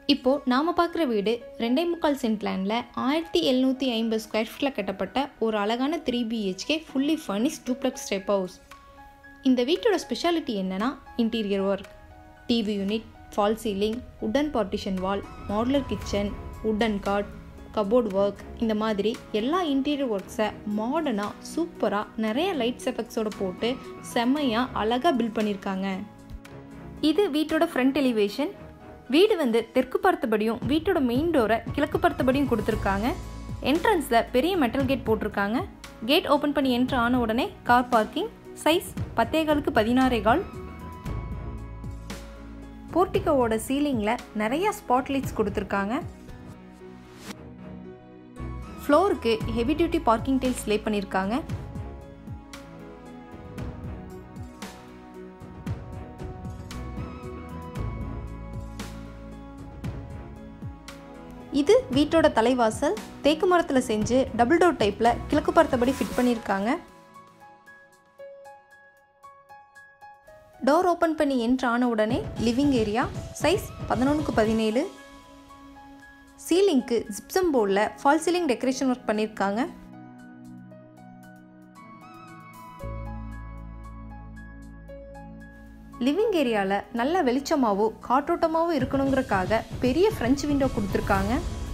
இப்போது நாம் பார்க்குற வீடு ரெண்டே முக்கால் சென்ட் லேண்டில் ஆயிரத்தி எழுநூற்றி ஐம்பது ஸ்கொயர் ஃபீட்டில் கட்டப்பட்ட ஒரு அழகான three BHK fully furnish duplex step house இந்த வீட்டோட ஸ்பெஷாலிட்டி என்னென்னா interior work TV unit fall ceiling wooden partition wall modular kitchen wooden card cupboard work இந்த மாதிரி எல்லா இன்டீரியர் ஒர்க்ஸை மாடர்னாக சூப்பராக நிறைய லைட்ஸ் எஃபெக்ட்ஸோட போட்டு செம்மையாக அழகாக பில்ட் பண்ணியிருக்காங்க இது வீட்டோட ஃப்ரண்ட் எலிவேஷன் வீடு வந்து தெற்கு பார்த்தபடியும் வீட்டோட மெயின் டோரை கிழக்கு பார்த்தபடியும் கொடுத்துருக்காங்க என்ட்ரன்ஸில் பெரிய மெட்டல் கேட் போட்டிருக்காங்க கேட் ஓப்பன் பண்ணி என்ட்ரு ஆன உடனே கார் பார்க்கிங் சைஸ் பத்தேகாலுக்கு பதினாறே கால் போர்ட்டிகோவோட சீலிங்கில் நிறைய ஸ்பாட்லைட்ஸ் கொடுத்துருக்காங்க ஃப்ளோருக்கு heavy duty parking tiles lay பண்ணியிருக்காங்க இது வீட்டோட தலைவாசல் தேக்கு மரத்தில் செஞ்சு டபுள் டோர் டைப்பில் கிழக்கு பார்த்தபடி ஃபிட் பண்ணியிருக்காங்க டோர் ஓப்பன் பண்ணி என்ட்ரு ஆன உடனே லிவிங் ஏரியா சைஸ் பதினொன்றுக்கு பதினேழு சீலிங்க்கு ஜிப்சம் போர்டில் ஃபால் சீலிங் டெக்கரேஷன் ஒர்க் பண்ணியிருக்காங்க லிவிங் ஏரியாவில் நல்ல வெளிச்சமாகவும் காற்றோட்டமாகவும் இருக்கணுங்கிறக்காக பெரிய ஃப்ரெஞ்ச் விண்டோ கொடுத்துருக்காங்க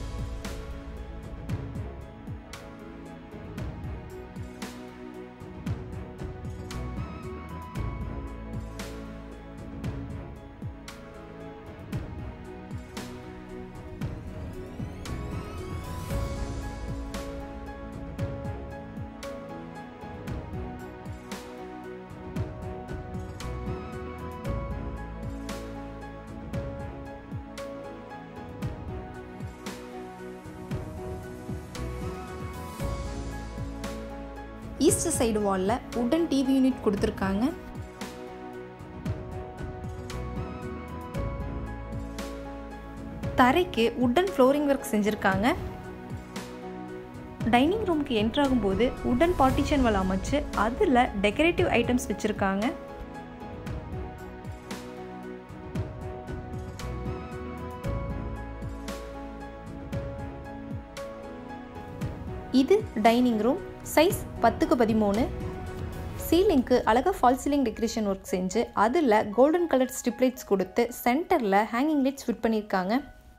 ஈஸ்ட் சைடு வாலில் உட்டன் டிவி யூனிட் கொடுத்துருக்காங்க தரைக்கு உட்டன் ஃப்ளோரிங் ஒர்க் செஞ்சுருக்காங்க டைனிங் ரூமுக்கு என்ட்ராகும்போது உட்டன் பார்ட்டிஷன் வால் அமைச்சு அதில் டெக்கரேட்டிவ் ஐட்டம்ஸ் வச்சுருக்காங்க இது டைனிங் ரூம் சைஸ் பத்துக்கு பதிமூணு சீலிங்க்கு அழகாக ஃபால் சீலிங் டெக்கரேஷன் ஒர்க் செஞ்சு அதில் கோல்டன் கலர் ஸ்ட்ரிப் லைட்ஸ் கொடுத்து சென்டரில் ஹேங்கிங் லைட்ஸ் ஃபிட் பண்ணியிருக்காங்க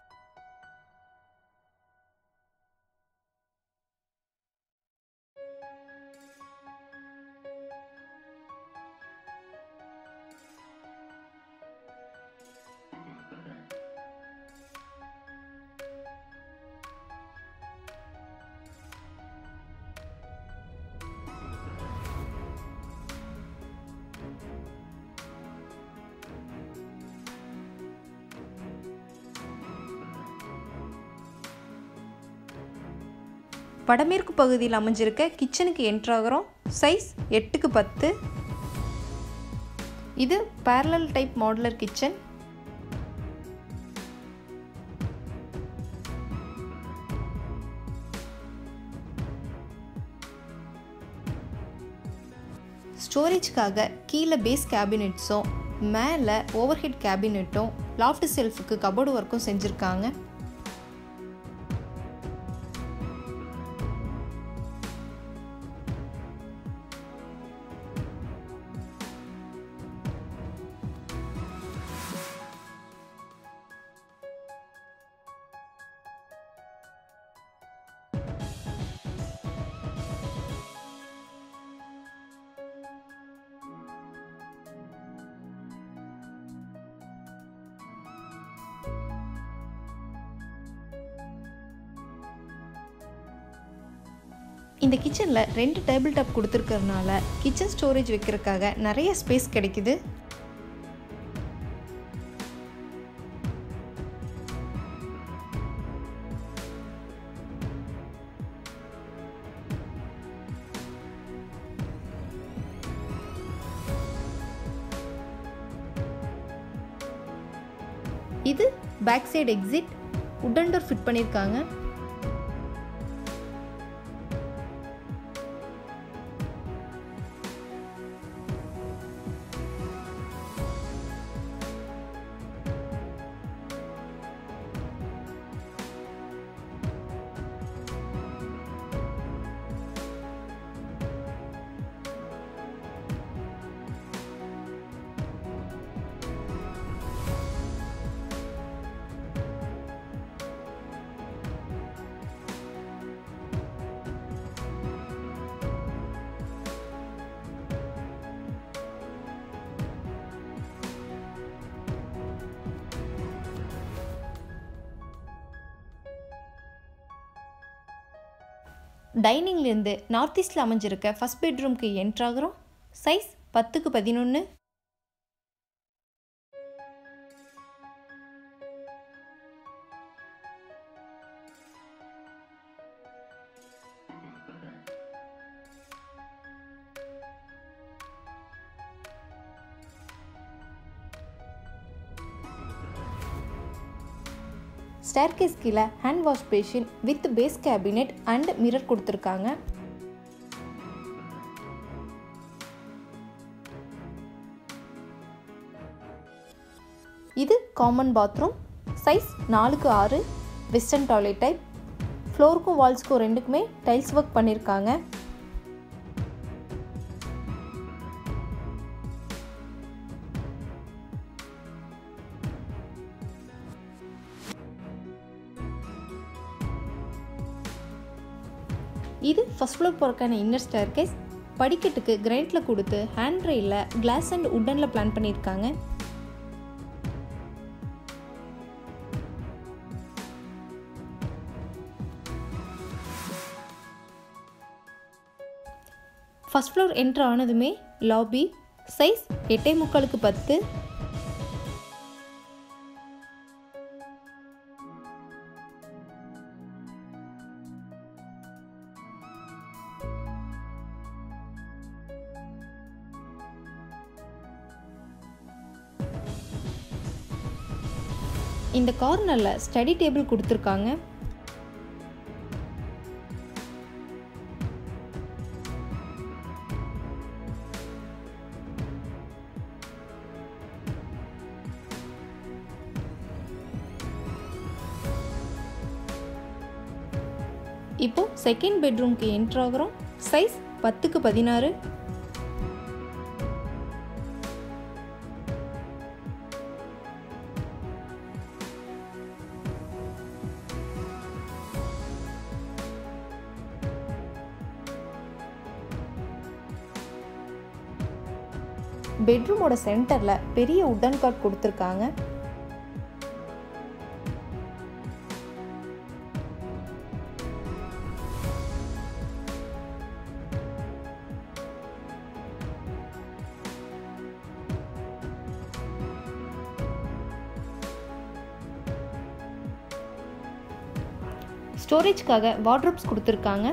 வடமேற்கு பகுதியில் அமைஞ்சிருக்க கிச்சனுக்கு என்ட்ராகிறோம் சைஸ் எட்டுக்கு பத்து இது பேரலல் டைப் மாடுலர் கிச்சன் ஸ்டோரேஜ்க்காக கீழே பேஸ் கேபினெட்ஸும் மேலே ஓவர் ஹெட் கேபினெட்டும் லாஃப்ட் செல்ஃபுக்கு கபோர்டு ஒர்க்கும் செஞ்சுருக்காங்க இந்த கிச்சனில் ரெண்டு டேபிள் டாப் கொடுத்துருக்கறனால கிச்சன் ஸ்டோரேஜ் வைக்கிறதுக்காக நிறைய ஸ்பேஸ் கிடைக்குது இது back side exit wooden door fit பண்ணியிருக்காங்க டைனிங்லேருந்து நார்த் ஈஸ்டில் அமைஞ்சிருக்க ஃபஸ்ட் பெட்ரூம்க்கு என்ட்ராகிறோம் சைஸ் பத்துக்கு பதினொன்று ஸ்டேர்கேஸ் கீழே hand wash basin with base cabinet and mirror கொடுத்துருக்காங்க இது காமன் பாத்ரூம் சைஸ் நாலுக்கு ஆறு வெஸ்டர்ன் டாய்லெட் டைப் ஃப்ளோருக்கும் வால்ஸ்க்கும் ரெண்டுக்குமே டைல்ஸ் ஒர்க் பண்ணியிருக்காங்க இது ஃபஸ்ட் ஃப்ளோர் போகிறக்கான இன்னர் ஸ்டேர் கேஸ் படிக்கட்டுக்கு கிரைண்டில் கொடுத்து ஹேண்ட் ரெயிலில் கிளாஸ் அண்ட் உட்டனில் பிளான் பண்ணியிருக்காங்க ஃபஸ்ட் ஃப்ளோர் என்ட்ரு ஆனதுமே லாபி சைஸ் எட்டே முக்காலுக்கு பத்து இந்த கார்னரில் ஸ்டடி டேபிள் கொடுத்துருக்காங்க இப்போ செகண்ட் பெட்ரூம்க்கு என்ட்ரு ஆகிறோம் சைஸ் பத்துக்கு பதினாறு பெட்ரூமோட சென்டரில் பெரிய உட்டன் காட் கொடுத்துருக்காங்க ஸ்டோரேஜ்க்காக வார்ட்ரோப்ஸ் கொடுத்துருக்காங்க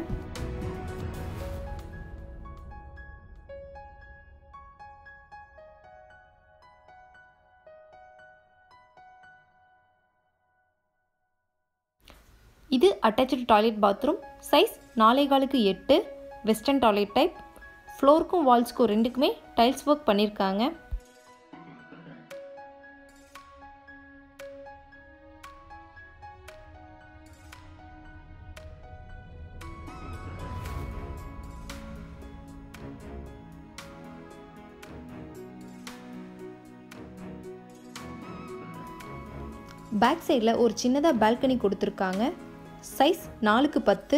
இது அட்டாச்சு டாய்லெட் பாத்ரூம் சைஸ் நாலே காலுக்கு எட்டு வெஸ்டர்ன் டாய்லெட் டைப் ஃப்ளோருக்கும் வால்ஸ்க்கும் ரெண்டுக்குமே டைல்ஸ் ஒர்க் பண்ணியிருக்காங்க பேக் சைடில் ஒரு சின்னதாக பால்கனி கொடுத்துருக்காங்க சைஸ் நாலுக்கு பத்து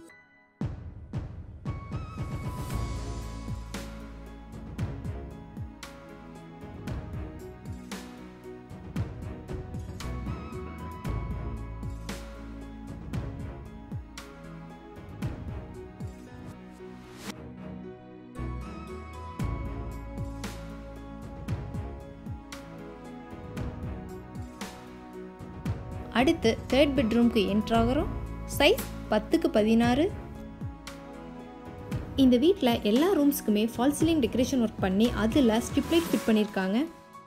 அடுத்து தேர்ட் பெட்ரூம்க்கு என்ட்ராகிறோம் சைஸ் பத்துக்கு பதினாறு இந்த வீட்டில் எல்லா ரூம்ஸ்க்குமே ஃபால் சீலிங் டெக்கரேஷன் ஒர்க் பண்ணி அதில் ஸ்ட்ரிப் லைட் ஃபிட் பண்ணியிருக்காங்க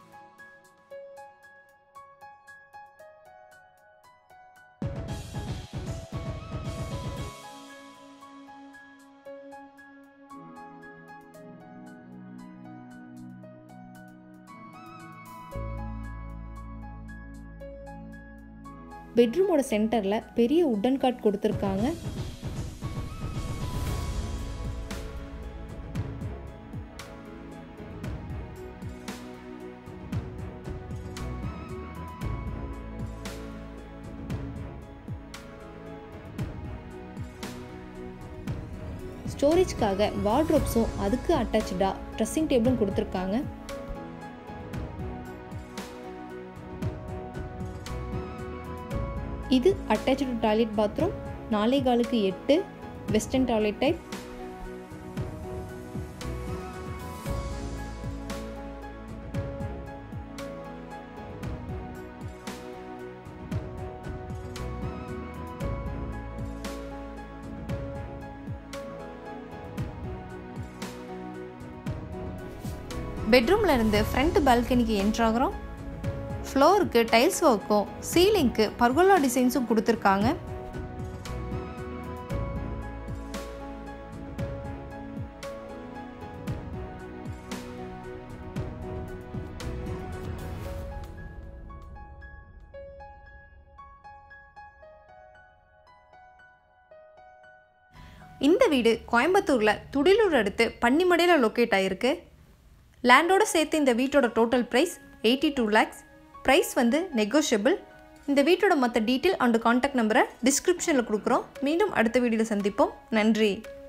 பெட்ரூமோட சென்டரில் பெரிய உட்டன் காட் கொடுத்துருக்காங்க ஸ்டோரேஜ்க்காக வார்ட்ரோப்ஸும் அதுக்கு அட்டாச்சாக ட்ரெஸ்ஸிங் டேபிளும் கொடுத்துருக்காங்க இது அட்டாச்சு டாய்லெட் பாத்ரூம் நாலே காலுக்கு எட்டு வெஸ்டர்ன் டாய்லெட் டைப் பெட்ரூமில் இருந்து ஃப்ரண்ட் பால்கனிக்கு என்ட்ராகிறோம் ஃப்ளோருக்கு டைல்ஸ் ஒர்க்கும் சீலிங்க்கு பர்கோலா டிசைன்ஸும் கொடுத்துருக்காங்க இந்த வீடு கோயம்புத்தூரில் துடிலூர் அடுத்து பன்னிமடையில் லொக்கேட் ஆகிருக்கு லேண்டோட சேர்த்து இந்த வீட்டோட total price eighty two lakhs price வந்து நெகோஷியபிள் இந்த வீட்டோட மற்ற டீட்டெயில் அண்ட் காண்டாக்ட் நம்பரை டிஸ்கிரிப்ஷனில் கொடுக்குறோம் மீண்டும் அடுத்த வீடியோவில் சந்திப்போம் நன்றி